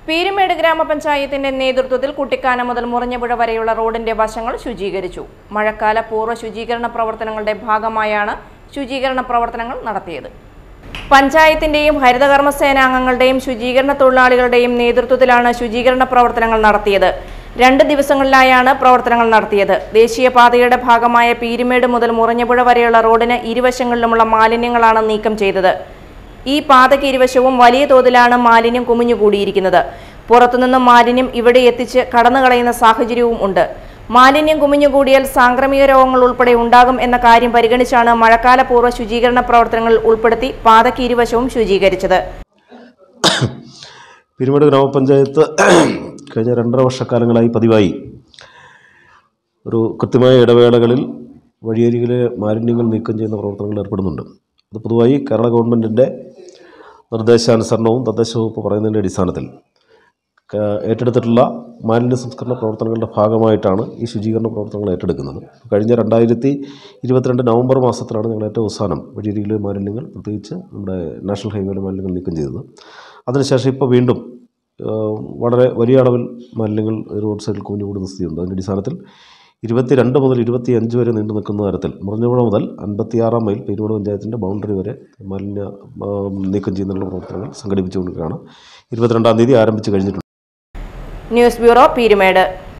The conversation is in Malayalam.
പീരുമേട് ഗ്രാമപഞ്ചായത്തിന്റെ നേതൃത്വത്തിൽ കുട്ടിക്കാനം മുതൽ മുറിഞ്ഞപുഴ വരെയുള്ള റോഡിന്റെ വശങ്ങൾ ശുചീകരിച്ചു മഴക്കാല പൂർവ്വ ശുചീകരണ പ്രവർത്തനങ്ങളുടെ ഭാഗമായാണ് ശുചീകരണ പ്രവർത്തനങ്ങൾ നടത്തിയത് പഞ്ചായത്തിന്റെയും ഹരിതകർമ്മ സേനാംഗങ്ങളുടെയും ശുചീകരണ തൊഴിലാളികളുടെയും നേതൃത്വത്തിലാണ് ശുചീകരണ പ്രവർത്തനങ്ങൾ നടത്തിയത് രണ്ട് ദിവസങ്ങളിലായാണ് പ്രവർത്തനങ്ങൾ നടത്തിയത് ദേശീയപാതയുടെ ഭാഗമായ പീരുമേട് മുതൽ മുറിഞ്ഞപുഴ വരെയുള്ള റോഡിന് ഇരുവശങ്ങളിലുമുള്ള മാലിന്യങ്ങളാണ് നീക്കം ചെയ്തത് ഈ പാതയ്ക്ക് ഇരുവശവും വലിയ തോതിലാണ് മാലിന്യം കുമിഞ്ഞുകൂടിയിരിക്കുന്നത് പുറത്തുനിന്നും മാലിന്യം ഇവിടെ എത്തിച്ച് കടന്നുകളയുന്ന സാഹചര്യവും ഉണ്ട് മാലിന്യം കുമിഞ്ഞുകൂടിയാൽ സാംക്രമിക രോഗങ്ങൾ ഉൾപ്പെടെ ഉണ്ടാകും എന്ന കാര്യം പരിഗണിച്ചാണ് മഴക്കാല പൂർവ്വ ശുചീകരണ പ്രവർത്തനങ്ങൾ ഉൾപ്പെടുത്തി പാതയ്ക്ക് ഇരുവശവും ശുചീകരിച്ചത് പിരിമേട് ഗ്രാമപഞ്ചായത്ത് കഴിഞ്ഞ രണ്ടര വർഷക്കാലങ്ങളായി പതിവായി ഒരു കൃത്യമായ ഇടവേളകളിൽ വഴിയരികിലെ മാലിന്യങ്ങൾ നീക്കം ചെയ്യുന്ന പ്രവർത്തനങ്ങളിൽ ഏർപ്പെടുന്നുണ്ട് അത് പൊതുവായി കേരള ഗവൺമെൻറ്റിൻ്റെ നിർദ്ദേശാനുസരണവും തദ്ദേശ വകുപ്പ് പറയുന്നതിൻ്റെ അടിസ്ഥാനത്തിൽ ക- ഏറ്റെടുത്തിട്ടുള്ള മാലിന്യ സംസ്കരണ പ്രവർത്തനങ്ങളുടെ ഭാഗമായിട്ടാണ് ഈ ശുചീകരണ പ്രവർത്തനങ്ങൾ ഏറ്റെടുക്കുന്നത് കഴിഞ്ഞ രണ്ടായിരത്തി ഇരുപത്തിരണ്ട് നവംബർ മാസത്തിലാണ് ഞങ്ങൾ ഏറ്റവും അവസാനം വഴിയരികിലെ മാലിന്യങ്ങൾ പ്രത്യേകിച്ച് നമ്മുടെ നാഷണൽ ഹൈവേയിലെ മാലിന്യങ്ങൾ നീക്കം ചെയ്തത് അതിനുശേഷം ഇപ്പോൾ വീണ്ടും ഏഹ്, വളരെ വലിയ അളവിൽ മാലിന്യങ്ങൾ റോഡ് സൈഡിൽ കുഞ്ഞുകൂടുന്ന സ്ഥിതിയുണ്ട് അതിൻ്റെ അടിസ്ഥാനത്തിൽ ഇരുപത്തി രണ്ട് മുതൽ ഇരുപത്തി അഞ്ച് വരെ നീണ്ടു നിൽക്കുന്ന തരത്തിൽ മുറിഞ്ഞപുഴ മുതൽ അൻപത്തിയാറാം മൈൽ പെരുമോട് പഞ്ചായത്തിൻ്റെ ബൗണ്ടറി വരെ മാലിന്യ ആ, നീക്കം ചെയ്യുന്നതിനുള്ള പ്രവർത്തനങ്ങൾ സംഘടിപ്പിച്ചുകൊണ്ടിരിക്കുകയാണ് ഇരുപത്തിരണ്ടാം തീയതി ആരംഭിച്ച് കഴിഞ്ഞിട്ടുണ്ട് ന്യൂസ് ബ്യൂറോ പീരുമേട്